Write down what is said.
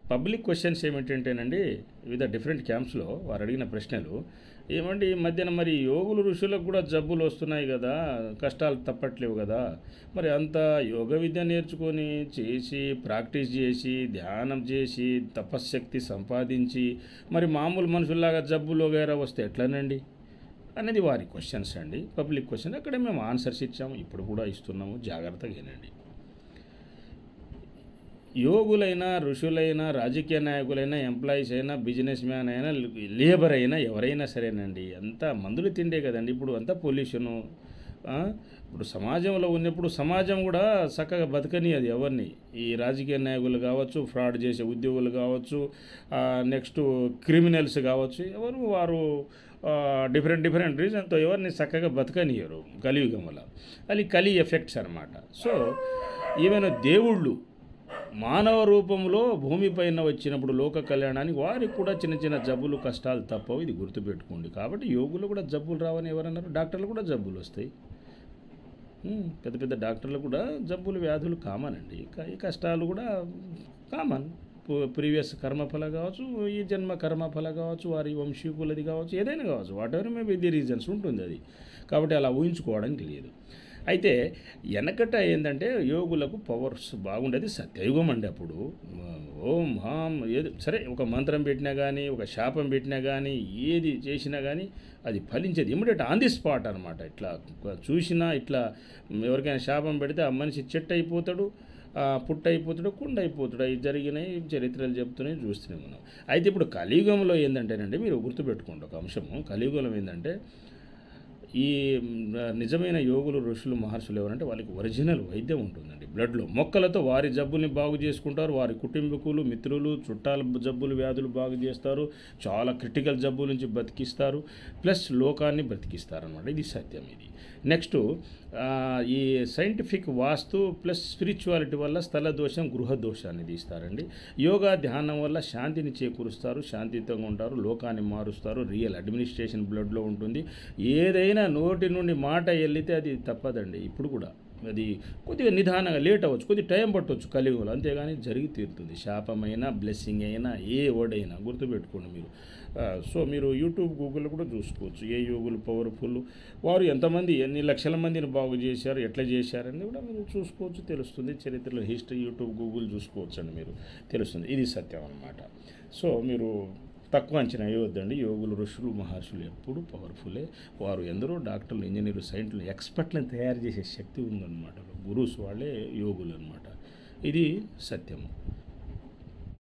Public questions ఏమిటంటేనండి వివిధ different క్యాంప్స్లో వారు అడిగిన ప్రశ్నలు ఏమంటే ఈ మధ్యన మరి యోగులు ఋషులకు కూడా జబ్బులు వస్తున్నాయి కదా కష్టాలు తప్పట్లేవు కదా మరి అంత యోగ విద్య నేర్చుకొని చేసి ప్రాక్టీస్ చేసి ధ్యానం చేసి తపశ్శక్తి సంపాదించి మరి మామూలు మనుషుల్లాగా జబ్బులు వగైరా వస్తే ఎట్లనండి అనేది వారి క్వశ్చన్స్ అండి పబ్లిక్ క్వశ్చన్ అక్కడ మేము ఆన్సర్స్ ఇచ్చాము ఇప్పుడు కూడా ఇస్తున్నాము జాగ్రత్తగా వినండి యోగులైనా ఋషులైనా రాజకీయ నాయకులైనా ఎంప్లాయీస్ అయినా బిజినెస్ మ్యాన్ అయినా లేబర్ అయినా ఎవరైనా సరేనండి అంతా మందులు తిండే కదండి ఇప్పుడు అంతా పొల్యూషను ఆ? ఇప్పుడు సమాజంలో ఉన్నప్పుడు సమాజం కూడా చక్కగా బతకని అది ఎవరిని ఈ రాజకీయ నాయకులు కావచ్చు ఫ్రాడ్ చేసే ఉద్యోగులు కావచ్చు నెక్స్ట్ క్రిమినల్స్ కావచ్చు ఎవరు వారు డిఫరెంట్ డిఫరెంట్ రీజన్తో ఎవరిని చక్కగా బతకనియరు కలియుగం వల్ల అది కలి ఎఫెక్ట్స్ అనమాట సో ఈవెన్ దేవుళ్ళు మానవ రూపంలో భూమిపైన వచ్చినప్పుడు లోక కళ్యాణానికి వారికి కూడా చిన్న చిన్న జబ్బులు కష్టాలు తప్పవు ఇది గుర్తుపెట్టుకోండి కాబట్టి యోగులు కూడా జబ్బులు రావని ఎవరన్నారు డాక్టర్లు కూడా జబ్బులు వస్తాయి ఉమ్, పెద్ద పెద్ద డాక్టర్లు కూడా జబ్బులు వ్యాధులు కామన్ అండి క- ఈ కష్టాలు కూడా కామన్ ప్రీవియస్ కర్మఫల కావచ్చు ఈ జన్మ కర్మఫల కావచ్చు వారి వంశీకులది కావచ్చు ఏదైనా కావచ్చు whatever may be the reasons ఉంటుంది అది కాబట్టి అలా ఊహించుకోవడానికి లేదు అయితే వెనకట ఏంటంటే యోగులకు పవర్స్ బాగుండేది సత్యయుగం అండి అప్పుడు ఓం హాం ఏది సరే ఒక మంత్రం పెట్టినా కానీ ఒక శాపం పెట్టినా కానీ ఏది చేసినా కానీ అది ఫలించేది ఇమ్మీడియట్ ఆన్ ది స్పాట్ అనమాట ఇట్లా చూసినా ఇట్లా ఎవరికైనా శాపం పెడితే ఆ మనిషి చెట్టు అయిపోతాడు ఆ, పుట్ట అయిపోతాడు కుండ అయిపోతాడు అవి జరిగినాయి చరిత్రలు చెప్తున్నాయి చూస్తున్నాం మనం అయితే ఇప్పుడు కలియుగంలో ఏంటంటేనండి మీరు గుర్తుపెట్టుకోండి ఒక అంశము కలియుగంలో ఏంటంటే ఈ మ్, నిజమైన యోగులు ఋషులు మహర్షులు ఎవరంటే వాళ్ళకి ఒరిజినల్ వైద్యం ఉంటుందండి బ్లడ్లో మొక్కలతో వారి జబ్బుల్ని బాగు చేసుకుంటారు వారి కుటుంబీకులు మిత్రులు చుట్టాల జబ్బులు వ్యాధులు బాగు చేస్తారు చాలా క్రిటికల్ జబ్బుల నుంచి బతికిస్తారు ప్లస్ లోకాన్ని బ్రతికిస్తారు అనమాట ఇది సత్యం ఇది నెక్స్ట్ ఆ, ఈ సైంటిఫిక్ వాస్తు ప్లస్ స్పిరిచువాలిటీ వల్ల స్థల దోషం గృహ దోషాన్ని తీస్తారండి యోగా ధ్యానం వల్ల శాంతిని చేకూరుస్తారు శాంతియుతంగా ఉంటారు లోకాన్ని మారుస్తారు రియల్ అడ్మినిస్ట్రేషన్ బ్లడ్లో ఉంటుంది ఏదైనా నోటి నుండి మాట వెళ్ళితే అది తప్పదండి ఇప్పుడు కూడా అది కొద్దిగా నిదానంగా లేట్ అవ్వచ్చు కొద్దిగా టైం పట్టవచ్చు కలియుగంలో అంతేగాని జరిగి తీరుతుంది శాపమైనా బ్లెస్సింగ్ అయినా ఏ వర్డ్ అయినా గుర్తుపెట్టుకోండి మీరు ఆ, సో మీరు యూట్యూబ్ గూగుల్లో కూడా చూసుకోవచ్చు ఏ యోగులు పవర్ఫుల్ వారు ఎంతమంది ఎన్ని లక్షల మందిని బాగు చేశారు ఎట్లా చేశారని కూడా మీరు చూసుకోవచ్చు తెలుస్తుంది చరిత్రలో హిస్టరీ యూట్యూబ్ గూగుల్ చూసుకోవచ్చు అండి మీరు తెలుస్తుంది ఇది సత్యం అన్నమాట సో మీరు తక్కువ అంచనా వేయవద్దండి యోగులు ఋషులు మహర్షులు ఎప్పుడు పవర్ఫుల్లే వారు ఎందరో డాక్టర్లు ఇంజనీర్లు సైంటిస్టులు ఎక్స్పర్ట్లను తయారు చేసే శక్తి ఉందన్నమాట గురువుస్ వాళ్ళే యోగులు అనమాట ఇది సత్యము